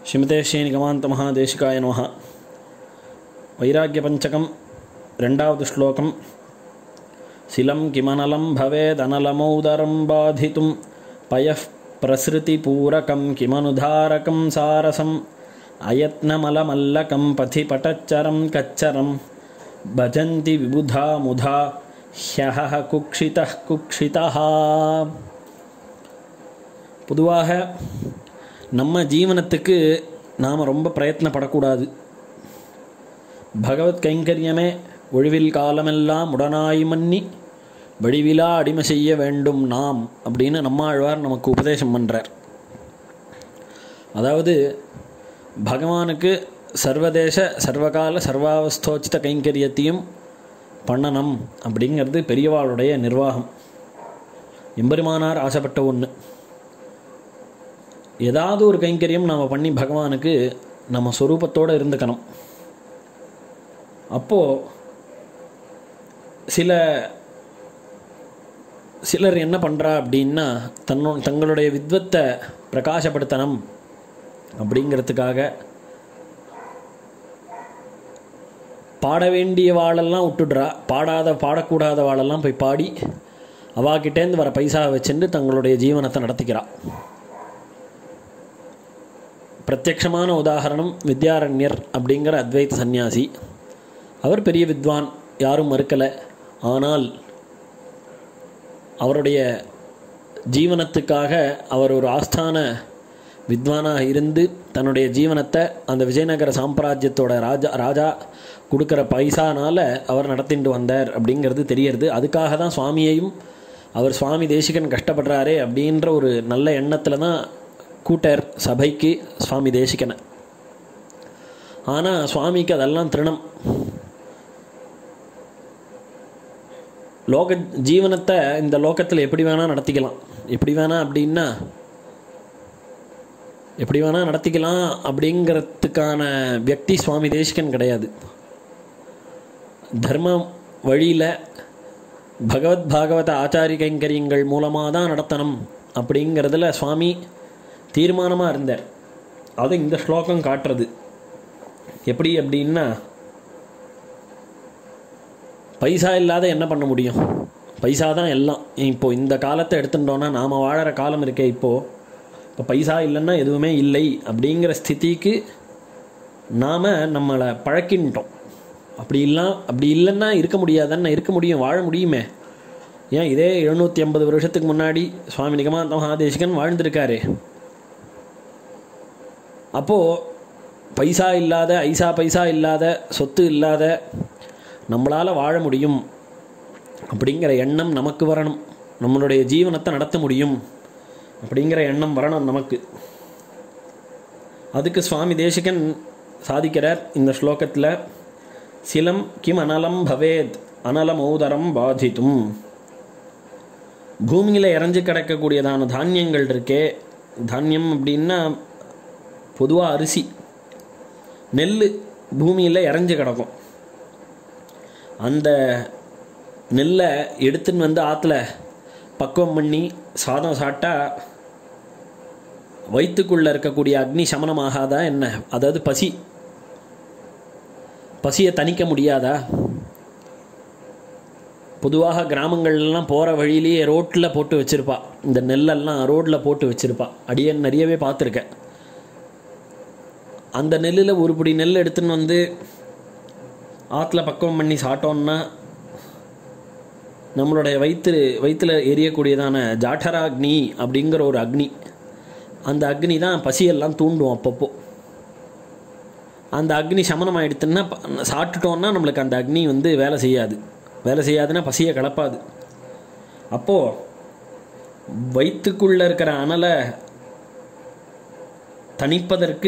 ಶ್ರೀಮತೆ ಶ್ರೀನಿಗಮಾಂತ ಮಹಾದೇಶಿಕಾಯ ನಮಃ ವೈರಾಗ್ಯಪಂಚಕಂ ரெண்டாவது ஸ்லோகம் சிலம் கிமனலம் பவேதனலமௌதரம் பாதித்தும் பயः பிரசிருதிபூரகம் கிமனுதாரகம் சாரசம் அயத்னமலமல்லகம் பதி பட்டச்சரம் கச்சரம் பஜந்தி விபுதா முதா ஹ்யஹ குக்ஷிதः குக்ஷிதः பொதுவாக நம்ம ஜீவனத்துக்கு நாம் ரொம்ப பிரயத்னப்படக்கூடாது பகவத் கைங்கரியமே ஒழிவில் காலமெல்லாம் உடனாய் மன்னி வடிவிலா அடிமை செய்ய வேண்டும் நாம் அப்படின்னு நம்மாழ்வார் நமக்கு உபதேசம் பண்ணுறார் அதாவது பகவானுக்கு சர்வதேச சர்வகால சர்வாவஸ்தோச்சித கைங்கரியத்தையும் பண்ணணும் அப்படிங்கிறது பெரியவாளுடைய நிர்வாகம் எம்பெருமானார் ஆசைப்பட்ட ஒன்று ஏதாவது ஒரு கைங்கரியம் நாம் பண்ணி பகவானுக்கு நம்ம சொரூபத்தோடு இருந்துக்கணும் அப்போது சில சிலர் என்ன பண்ணுறா அப்படின்னா தன்னோ தங்களுடைய வித்வத்தை பிரகாசப்படுத்தணும் அப்படிங்கிறதுக்காக பாட வேண்டிய வாழெல்லாம் விட்டுடுறா பாடாத பாடக்கூடாத வாழெல்லாம் போய் பாடி அவாக்கிட்டேருந்து வர பைசாவை வச்சுட்டு தங்களுடைய ஜீவனத்தை நடத்திக்கிறா பிரத்யக்ஷமான உதாரணம் வித்யாரண்யர் அப்படிங்கிற அத்வைத சந்நியாசி அவர் பெரிய வித்வான் யாரும் மறுக்கலை ஆனால் அவருடைய ஜீவனத்துக்காக அவர் ஒரு ஆஸ்தான வித்வானாக இருந்து தன்னுடைய ஜீவனத்தை அந்த விஜயநகர சாம்ராஜ்யத்தோட ராஜா ராஜா கொடுக்குற பைசானால் அவர் நடத்திட்டு வந்தார் அப்படிங்கிறது தெரியறது அதுக்காக தான் சுவாமியையும் அவர் சுவாமி தேசிகன் கஷ்டப்படுறாரே அப்படின்ற ஒரு நல்ல எண்ணத்தில் தான் கூட்டார் சபைக்கு சுவாமி தேசிகனை ஆனால் சுவாமிக்கு அதெல்லாம் திருணம் லோக ஜீவனத்தை இந்த லோகத்தில் எப்படி வேணால் நடத்திக்கலாம் எப்படி வேணால் அப்படின்னா எப்படி வேணால் நடத்திக்கலாம் அப்படிங்கிறதுக்கான வியக்தி சுவாமி தேசிகன் கிடையாது தர்ம வழியில் பகவத் பாகவத ஆச்சாரிய கைங்கரியங்கள் மூலமாக தான் நடத்தணும் அப்படிங்கிறதுல சுவாமி தீர்மானமாக இருந்தார் அது இந்த ஸ்லோகம் காட்டுறது எப்படி அப்படின்னா பைசா இல்லாத என்ன பண்ண முடியும் பைசா தான் எல்லாம் இப்போ இந்த காலத்தை எடுத்துட்டோன்னா நாம் வாழற காலம் இருக்கே இப்போது இப்போ பைசா இல்லைன்னா எதுவுமே இல்லை அப்படிங்கிற ஸ்திதிக்கு நாம் நம்மளை பழக்கின்ட்டோம் அப்படி இல்லை அப்படி இல்லைன்னா இருக்க முடியாதுன்னு இருக்க முடியும் வாழ முடியுமே ஏன் இதே எழுநூற்றி ஐம்பது வருஷத்துக்கு முன்னாடி சுவாமி நிகமாந்த மகாதேசிகன் வாழ்ந்திருக்காரு அப்போது பைசா இல்லாத ஐசா பைசா இல்லாத சொத்து இல்லாத நம்மளால் வாழ முடியும் அப்படிங்கிற எண்ணம் நமக்கு வரணும் நம்மளுடைய ஜீவனத்தை நடத்த முடியும் அப்படிங்கிற எண்ணம் வரணும் நமக்கு அதுக்கு சுவாமி தேசிகன் சாதிக்கிறார் இந்த ஸ்லோகத்தில் சிலம் கிம் அனலம் பவேத் அனலமௌதரம் பாதித்தும் பூமியில் இறஞ்சி கிடக்கக்கூடியதான தானியங்கள் இருக்கே தானியம் அப்படின்னா பொதுவாக அரிசி நெல் பூமியில் இறஞ்சி கிடக்கும் அந்த நெல்லை எடுத்துன்னு வந்து ஆற்றுல பக்குவம் பண்ணி சாதம் சாப்பிட்டா வயிற்றுக்குள்ளே இருக்கக்கூடிய அக்னி சமனமாகாதா என்ன அதாவது பசி பசியை தணிக்க முடியாதா பொதுவாக கிராமங்கள்லாம் போகிற வழியிலேயே ரோட்டில் போட்டு வச்சுருப்பா இந்த நெல்லெல்லாம் ரோட்டில் போட்டு வச்சுருப்பா அடியன் நிறையவே பார்த்துருக்கேன் அந்த நெல்லில் ஒரு பிடி நெல் எடுத்துன்னு வந்து ஆற்றுல பக்குவம் பண்ணி சாப்பிட்டோன்னா நம்மளுடைய வயிற்று வயிற்றில் எரியக்கூடியதான ஜாட்டரா அக்னி அப்படிங்கிற ஒரு அக்னி அந்த அக்னி தான் பசியெல்லாம் தூண்டும் அப்பப்போ அந்த அக்னி சமனம் ஆகிடுத்துன்னா சாப்பிட்டுட்டோன்னா நம்மளுக்கு அந்த அக்னி வந்து வேலை செய்யாது வேலை செய்யாதுன்னா பசியை கலப்பாது அப்போது வயிற்றுக்குள்ளே இருக்கிற அனலை தணிப்பதற்கு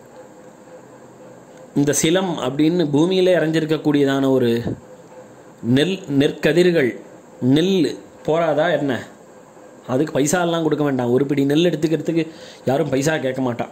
இந்த சிலம் அப்படின்னு பூமியிலே இறஞ்சிருக்கக்கூடியதான ஒரு நெல் நெற்கதிர்கள் நெல் போராதா என்ன அதுக்கு பைசாலாம் கொடுக்க வேண்டாம் ஒரு பிடி நெல் எடுத்துக்கிறதுக்கு யாரும் பைசா கேட்க மாட்டான்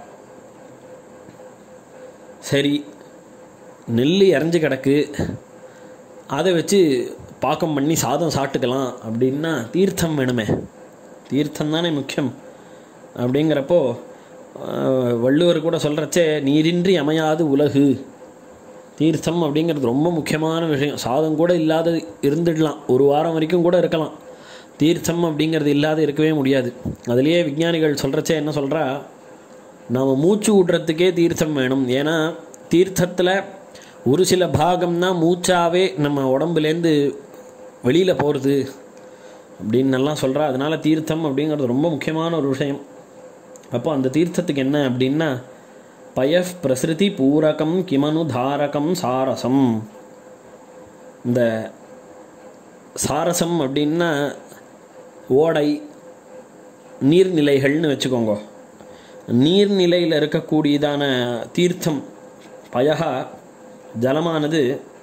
சரி நெல் இறஞ்சி கிடக்கு அதை வச்சு பாக்கம் பண்ணி சாதம் சாப்பிட்டுக்கலாம் அப்படின்னா தீர்த்தம் வேணுமே தீர்த்தம் தானே முக்கியம் அப்படிங்கிறப்போ ஆஹ், வள்ளுவர் கூட சொல்கிறச்சே நீரின்றி அமையாது உலகு தீர்த்தம் அப்படிங்கிறது ரொம்ப முக்கியமான விஷயம் சாதம் கூட இல்லாத இருந்துடலாம் ஒரு வாரம் வரைக்கும் கூட இருக்கலாம் தீர்த்தம் அப்படிங்கிறது இல்லாத இருக்கவே முடியாது அதுலேயே விஞ்ஞானிகள் சொல்கிறச்சே என்ன சொல்கிறா நாம் மூச்சு விடுறதுக்கே தீர்த்தம் வேணும் ஏன்னா தீர்த்தத்தில் ஒரு சில பாகம்னா மூச்சாவே நம்ம உடம்புலேருந்து வெளியில் போகிறது அப்படின்னு எல்லாம் சொல்கிறா அதனால் தீர்த்தம் அப்படிங்கிறது ரொம்ப முக்கியமான ஒரு விஷயம் அப்போ அந்த தீர்த்தத்துக்கு என்ன அப்படின்னா பயஃப் பிரசிருதி பூரகம் கிமனு தாரகம் சாரசம் இந்த சாரசம் அப்படின்னா ஓடை நீர்நிலைகள்னு வச்சுக்கோங்க நீர்நிலையில் இருக்கக்கூடியதான தீர்த்தம் பயகா ஜலமானது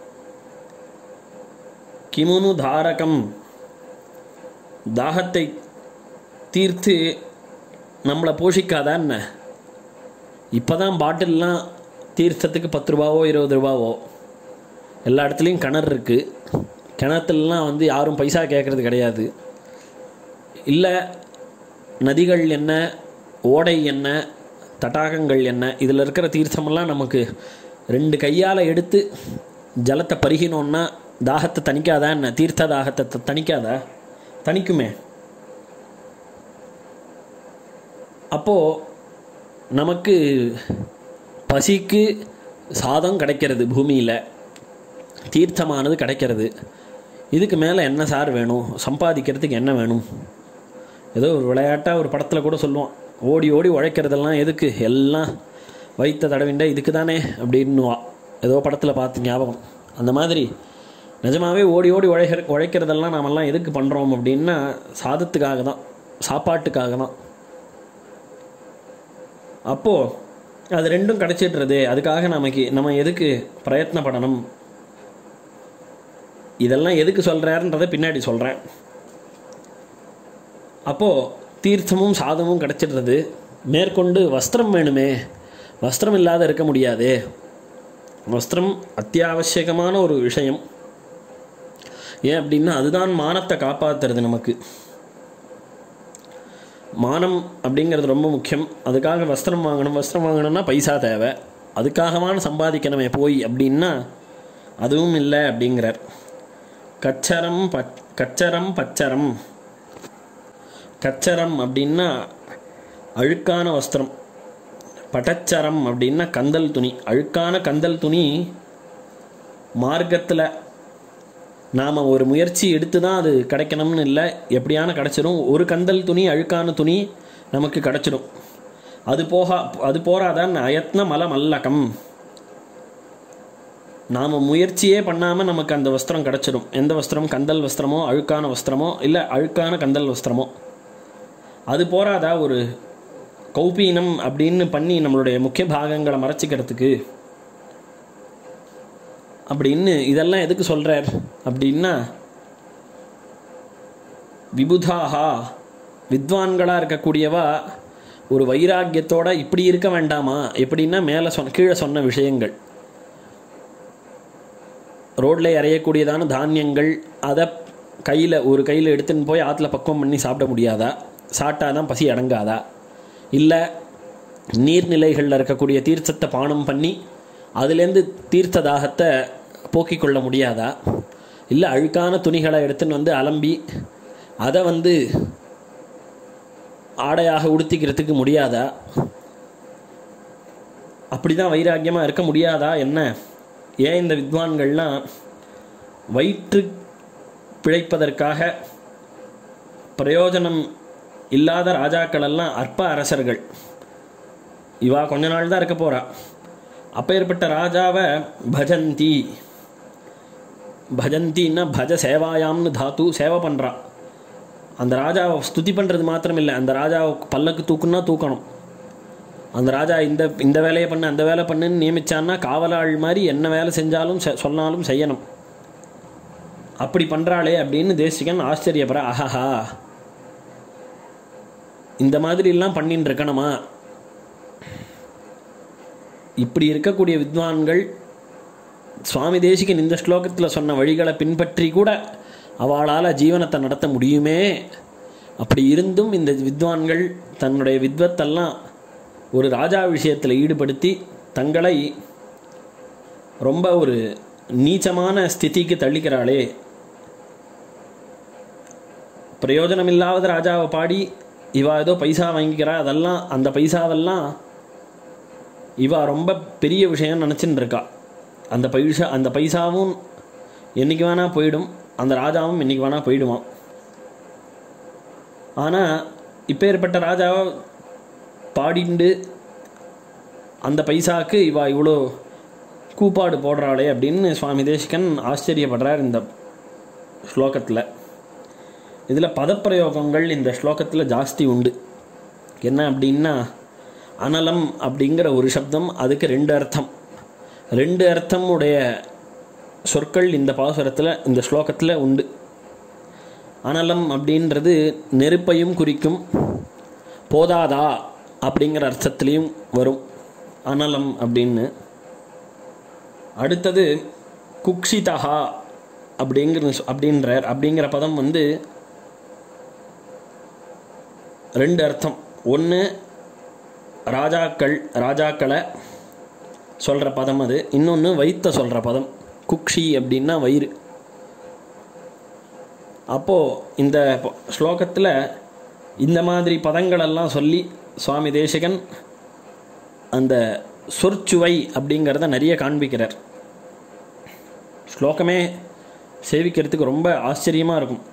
கிமுனு தாரகம் தாகத்தை தீர்த்து நம்மளை போஷிக்காதா என்ன இப்போ தான் பாட்டில்லாம் தீர்த்தத்துக்கு பத்து ரூபாவோ இருபது ரூபாவோ எல்லா இடத்துலையும் கிணறு இருக்குது கிணத்துலலாம் வந்து யாரும் பைசா கேட்குறது கிடையாது இல்லை நதிகள் என்ன ஓடை என்ன தடாகங்கள் என்ன இதில் இருக்கிற தீர்த்தமெல்லாம் நமக்கு ரெண்டு கையால் எடுத்து ஜலத்தை பருகினோன்னா தாகத்தை தணிக்காதா என்ன தீர்த்த தாகத்தை த- தணிக்காதா தணிக்குமே அப்போது நமக்கு பசிக்கு சாதம் கிடைக்கிறது பூமியில் தீர்த்தமானது கிடைக்கிறது இதுக்கு மேலே என்ன சார் வேணும் சம்பாதிக்கிறதுக்கு என்ன வேணும் ஏதோ ஒரு விளையாட்டாக ஒரு படத்தில் கூட சொல்லுவான் ஓடி ஓடி உழைக்கிறதெல்லாம் எதுக்கு எல்லாம் வைத்த தடவிண்ட இதுக்கு தானே அப்படின்னுவா ஏதோ படத்தில் பார்த்து ஞாபகம் அந்த மாதிரி நிஜமாவே ஓடி ஓடி உழைக்கிற உழைக்கிறதெல்லாம் நாமெல்லாம் எதுக்கு பண்ணுறோம் அப்படின்னா சாதத்துக்காக தான் சாப்பாட்டுக்காக தான் அப்போது அது ரெண்டும் கிடைச்சிடுறது அதுக்காக நமக்கு நம்ம எதுக்கு பிரயத்னப்படணும் இதெல்லாம் எதுக்கு சொல்கிறாருன்றதை பின்னாடி சொல்கிறேன் அப்போது தீர்த்தமும் சாதமும் கிடைச்சிடுறது மேற்கொண்டு வஸ்திரம் வேணுமே வஸ்திரம் இல்லாத இருக்க முடியாது வஸ்திரம் அத்தியாவசியகமான ஒரு விஷயம் ஏன் அப்படின்னா அதுதான் மானத்தை காப்பாற்றுறது நமக்கு மானம் அப்படிங்கிறது ரொம்ப முக்கியம் அதுக்காக வஸ்திரம் வாங்கணும் வஸ்திரம் வாங்கணும்னா பைசா தேவை அதுக்காகவான சம்பாதிக்கணுமே போய் அப்படின்னா அதுவும் இல்லை அப்படிங்கிறார் கச்சரம் பச் கச்சரம் பச்சரம் கச்சரம் அப்படின்னா அழுக்கான வஸ்திரம் பட்டச்சரம் அப்படின்னா கந்தல் துணி அழுக்கான கந்தல் துணி மார்க்கத்தில் நாம் ஒரு முயற்சி எடுத்து தான் அது கிடைக்கணும்னு இல்லை எப்படியான கிடச்சிரும் ஒரு கந்தல் துணி அழுக்கான துணி நமக்கு கிடச்சிடும் அது போக அது போராதான் அயத்ன மல மல்லகம் நாம் முயற்சியே பண்ணாமல் நமக்கு அந்த வஸ்திரம் கிடச்சிடும் எந்த வஸ்திரம் கந்தல் வஸ்திரமோ அழுக்கான வஸ்திரமோ இல்லை அழுக்கான கந்தல் வஸ்திரமோ அது போராதா ஒரு கௌபீனம் அப்படின்னு பண்ணி நம்மளுடைய முக்கிய பாகங்களை மறைச்சிக்கிறதுக்கு அப்படின்னு இதெல்லாம் எதுக்கு சொல்கிறார் அப்படின்னா விபுதாகா வித்வான்களாக இருக்கக்கூடியவா ஒரு வைராக்கியத்தோட இப்படி இருக்க வேண்டாமா எப்படின்னா மேலே சொன்ன கீழே சொன்ன விஷயங்கள் ரோட்டில் இறையக்கூடியதான தானியங்கள் அதை கையில் ஒரு கையில் எடுத்துன்னு போய் ஆற்றுல பக்குவம் பண்ணி சாப்பிட முடியாதா சாப்பிட்டாதான் பசி அடங்காதா இல்லை நீர்நிலைகளில் இருக்கக்கூடிய தீர்த்தத்தை பானம் பண்ணி அதுலேருந்து தீர்த்த தாகத்தை போக்கிக் கொள்ள முடியாதா இல்லை அழுக்கான துணிகளை எடுத்துன்னு வந்து அலம்பி அதை வந்து ஆடையாக உடுத்திக்கிறதுக்கு முடியாதா அப்படி தான் வைராக்கியமாக இருக்க முடியாதா என்ன ஏன் இந்த வித்வான்கள்லாம் வயிற்று பிழைப்பதற்காக பிரயோஜனம் இல்லாத ராஜாக்கள் எல்லாம் அற்ப அரசர்கள் இவா கொஞ்ச நாள் தான் இருக்க போறா அப்பேற்பட்ட ராஜாவை பஜந்தி பஜந்தின்னா பஜ சேவாயாம்னு தாத்து சேவை பண்ணுறா அந்த ராஜாவை ஸ்துதி பண்ணுறது மாத்திரம் இல்லை அந்த ராஜாவை பல்லக்கு தூக்குன்னா தூக்கணும் அந்த ராஜா இந்த இந்த வேலையை பண்ணு அந்த வேலை பண்ணுன்னு நியமிச்சான்னா காவலாள் மாதிரி என்ன வேலை செஞ்சாலும் செ- சொன்னாலும் செய்யணும் அப்படி பண்ணுறாளே அப்படின்னு தேசிகன் ஆச்சரியப்படுற ஆஹாஹா இந்த மாதிரிலாம் பண்ணின்னு இருக்கணுமா இப்படி இருக்கக்கூடிய வித்வான்கள் சுவாமி தேசிகன் இந்த ஸ்லோகத்தில் சொன்ன வழிகளை பின்பற்றி கூட அவளால் ஜீவனத்தை நடத்த முடியுமே அப்படி இருந்தும் இந்த வித்வான்கள் தன்னுடைய வித்வத்தெல்லாம் ஒரு ராஜா விஷயத்தில் ஈடுபடுத்தி தங்களை ரொம்ப ஒரு நீச்சமான ஸ்திதிக்கு தள்ளிக்கிறாளே பிரயோஜனமில்லாத ராஜாவை பாடி இவா ஏதோ பைசா வாங்கிக்கிறா அதெல்லாம் அந்த பைசாவெல்லாம் இவா ரொம்ப பெரிய விஷயம் நினச்சின்னு இருக்கா அந்த பைசா அந்த பைசாவும் என்னைக்கு வேணால் போயிடும் அந்த ராஜாவும் என்னைக்கு வேணால் போயிடுவான் ஆனால் இப்பேற்பட்ட ராஜாவை பாடிண்டு அந்த பைசாக்கு இவா இவ்வளோ கூப்பாடு போடுறாளே அப்படின்னு சுவாமி தேசிகன் ஆச்சரியப்படுறார் இந்த ஸ்லோகத்தில் இதில் பதப்பிரயோகங்கள் இந்த ஸ்லோகத்தில் ஜாஸ்தி உண்டு என்ன அப்படின்னா அனலம் அப்படிங்கிற ஒரு சப்தம் அதுக்கு ரெண்டு அர்த்தம் ரெண்டு அர்த்தம் உடைய சொற்கள் இந்த பாசுரத்தில் இந்த ஸ்லோகத்தில் உண்டு அனலம் அப்படின்றது நெருப்பையும் குறிக்கும் போதாதா அப்படிங்கிற அர்த்தத்துலேயும் வரும் அனலம் அப்படின்னு அடுத்தது குக்ஷிதஹா அப்படிங்கிற அப்படின்றார் அப்படிங்கிற பதம் வந்து ரெண்டு அர்த்தம் ஒன்று ராஜாக்கள் ராஜாக்களை சொல்கிற பதம் அது இன்னொன்று வைத்த சொல்கிற பதம் குக்ஷி அப்படின்னா வயிறு அப்போது இந்த ஸ்லோகத்தில் இந்த மாதிரி பதங்களெல்லாம் சொல்லி சுவாமி தேசிகன் அந்த சொற்சுவை அப்படிங்கிறத நிறைய காண்பிக்கிறார் ஸ்லோகமே சேவிக்கிறதுக்கு ரொம்ப ஆச்சரியமாக இருக்கும்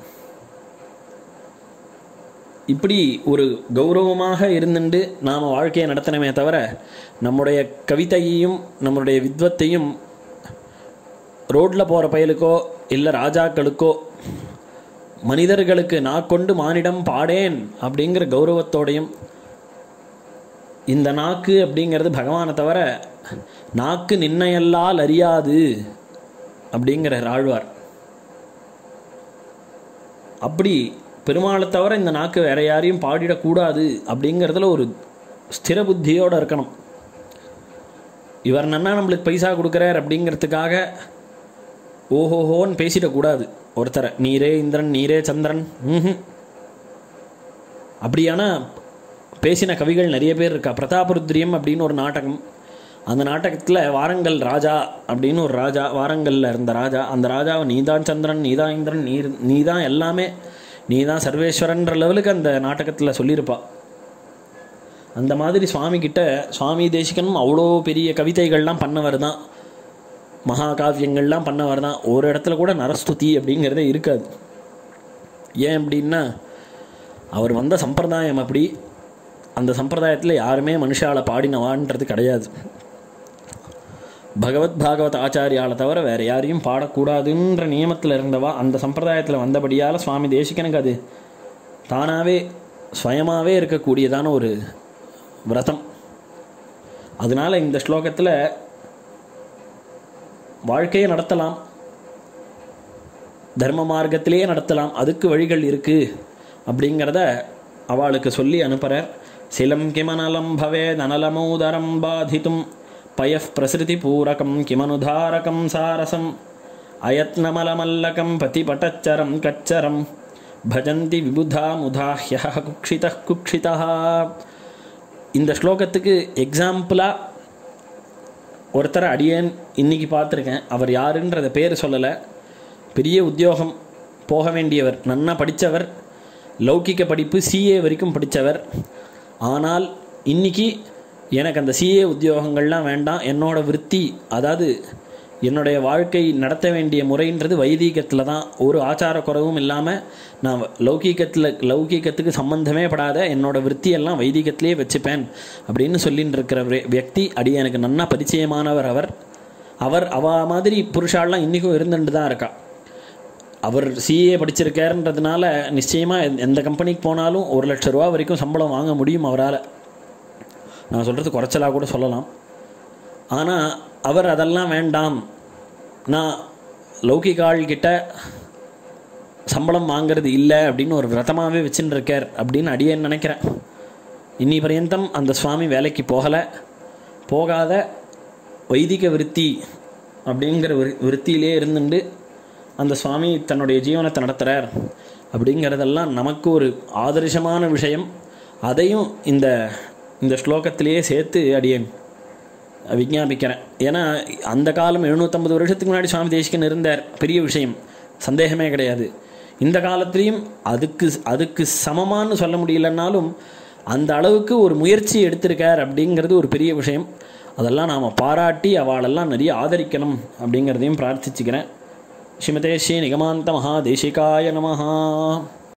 இப்படி ஒரு கௌரவமாக இருந்துட்டு நாம் வாழ்க்கையை நடத்தினமே தவிர நம்முடைய கவிதையையும் நம்மளுடைய வித்வத்தையும் ரோட்டில் போகிற பயலுக்கோ இல்லை ராஜாக்களுக்கோ மனிதர்களுக்கு நான் கொண்டு மானிடம் பாடேன் அப்படிங்கிற கௌரவத்தோடையும் இந்த நாக்கு அப்படிங்கிறது பகவானை தவிர நாக்கு நின்னையல்லால் அறியாது அப்படிங்கிற ஆழ்வார் அப்படி பெருமாளை தவிர இந்த நாக்கு வேற யாரையும் பாடிடக்கூடாது அப்படிங்கிறதுல ஒரு ஸ்திர புத்தியோடு இருக்கணும் இவர் நன்னா நம்மளுக்கு பைசா கொடுக்குறார் அப்படிங்கிறதுக்காக ஓஹோஹோன்னு பேசிடக்கூடாது ஒருத்தரை நீரே இந்திரன் நீரே சந்திரன் ம் அப்படியானா பேசின கவிகள் நிறைய பேர் இருக்கா பிரதாபருத்ரியம் அப்படின்னு ஒரு நாடகம் அந்த நாடகத்தில் வாரங்கல் ராஜா அப்படின்னு ஒரு ராஜா வாரங்கல்ல இருந்த ராஜா அந்த ராஜாவை நீதான் சந்திரன் நீதான் இந்திரன் நீ நீதான் எல்லாமே நீதான் சர்வேஸ்வரன்ற லெவலுக்கு அந்த நாடகத்தில் சொல்லியிருப்பா அந்த மாதிரி சுவாமி கிட்ட சுவாமி தேசிகனும் அவ்வளோ பெரிய கவிதைகள்லாம் பண்ணவர் தான் மகாகாவியங்கள்லாம் பண்ணவர் தான் ஒரு இடத்துல கூட நரஸ்துதி அப்படிங்கிறதே இருக்காது ஏன் அப்படின்னா அவர் வந்த சம்பிரதாயம் அப்படி அந்த சம்பிரதாயத்தில் யாருமே மனுஷால பாடினவான்றது கிடையாது பகவத் பாகவத் ஆச்சாரியால தவிர வேறு யாரையும் பாடக்கூடாதுன்ற நியமத்தில் இருந்தவா அந்த சம்பிரதாயத்தில் வந்தபடியால் சுவாமி தேசிகனுக்கு அது தானாகவே சுயமாகவே இருக்கக்கூடியதான ஒரு விரதம் அதனால் இந்த ஸ்லோகத்தில் வாழ்க்கையை நடத்தலாம் தர்ம மார்க்கத்திலேயே நடத்தலாம் அதுக்கு வழிகள் இருக்குது அப்படிங்கிறத அவளுக்கு சொல்லி அனுப்புகிறார் சிலம் கிமனலம் பவேத் அனலமோதரம் பாதித்தும் பயः பிரசிருதி பூரகம் கிமனுதாரகம் சாரசம் அயத்னமலமல்லகம் பதிபட்டச்சரம் கச்சரம் பஜந்தி விபுதா முதாஹ்ய குக்ஷித குக்ஷிதா இந்த ஸ்லோகத்துக்கு எக்ஸாம்பிளாக ஒருத்தரை அடியேன் இன்னைக்கு பார்த்துருக்கேன் அவர் யாருன்றத பேர் சொல்லலை பெரிய உத்தியோகம் போக வேண்டியவர் நன்னா படித்தவர் லௌகிக்க படிப்பு சிஏ வரைக்கும் படித்தவர் ஆனால் இன்னைக்கு எனக்கு அந்த சிஏ உத்தியோகங்கள்லாம் வேண்டாம் என்னோட விற்பி அதாவது என்னுடைய வாழ்க்கை நடத்த வேண்டிய முறைன்றது வைதீகத்தில் தான் ஒரு ஆச்சார குறைவும் இல்லாமல் நான் லௌகீகத்தில் லௌகீகத்துக்கு சம்பந்தமே படாத என்னோட விற்த்தியெல்லாம் வைதீகத்திலே வச்சுப்பேன் அப்படின்னு சொல்லின்னு இருக்கிற வே- வியக்தி அடி எனக்கு நன்னா பரிச்சயமானவர் அவர் அவர் அவ மாதிரி புருஷாலாம் இன்றைக்கும் இருந்துட்டு தான் இருக்கா அவர் சிஏ படிச்சிருக்காருன்றதுனால நிச்சயமாக எந்த கம்பெனிக்கு போனாலும் ஒரு லட்ச ரூபா வரைக்கும் சம்பளம் வாங்க முடியும் அவரால் நான் சொல்கிறது குறைச்சலாக கூட சொல்லலாம் ஆனால் அவர் அதெல்லாம் வேண்டாம் நான் லௌகிகாள் கிட்ட சம்பளம் வாங்குறது இல்லை அப்படின்னு ஒரு விரதமாகவே வச்சுன்னு இருக்கார் அப்படின்னு அடியேன்னு நினைக்கிறேன் இன்னி பர்யந்தம் அந்த சுவாமி வேலைக்கு போகலை போகாத வைதிக விருத்தி அப்படிங்கிற விரு விருத்தியிலே இருந்துட்டு அந்த சுவாமி தன்னுடைய ஜீவனத்தை நடத்துகிறார் அப்படிங்கிறதெல்லாம் நமக்கு ஒரு ஆதர்சமான விஷயம் அதையும் இந்த இந்த ஸ்லோகத்திலேயே சேர்த்து அடியேன் விஞ்ஞாபிக்கிறேன் ஏன்னா அந்த காலம் எழுநூற்றம்பது வருஷத்துக்கு முன்னாடி சுவாமி தேசிகன் இருந்தார் பெரிய விஷயம் சந்தேகமே கிடையாது இந்த காலத்துலேயும் அதுக்கு அதுக்கு சமமான்னு சொல்ல முடியலன்னாலும் அந்த அளவுக்கு ஒரு முயற்சி எடுத்திருக்கார் அப்படிங்கிறது ஒரு பெரிய விஷயம் அதெல்லாம் நாம் பாராட்டி அவளெல்லாம் நிறைய ஆதரிக்கணும் அப்படிங்கிறதையும் பிரார்த்திச்சுக்கிறேன் ஸ்ரீமதே ஸ்ரீ நிகமாந்த மகா தேசிகாய நமஹா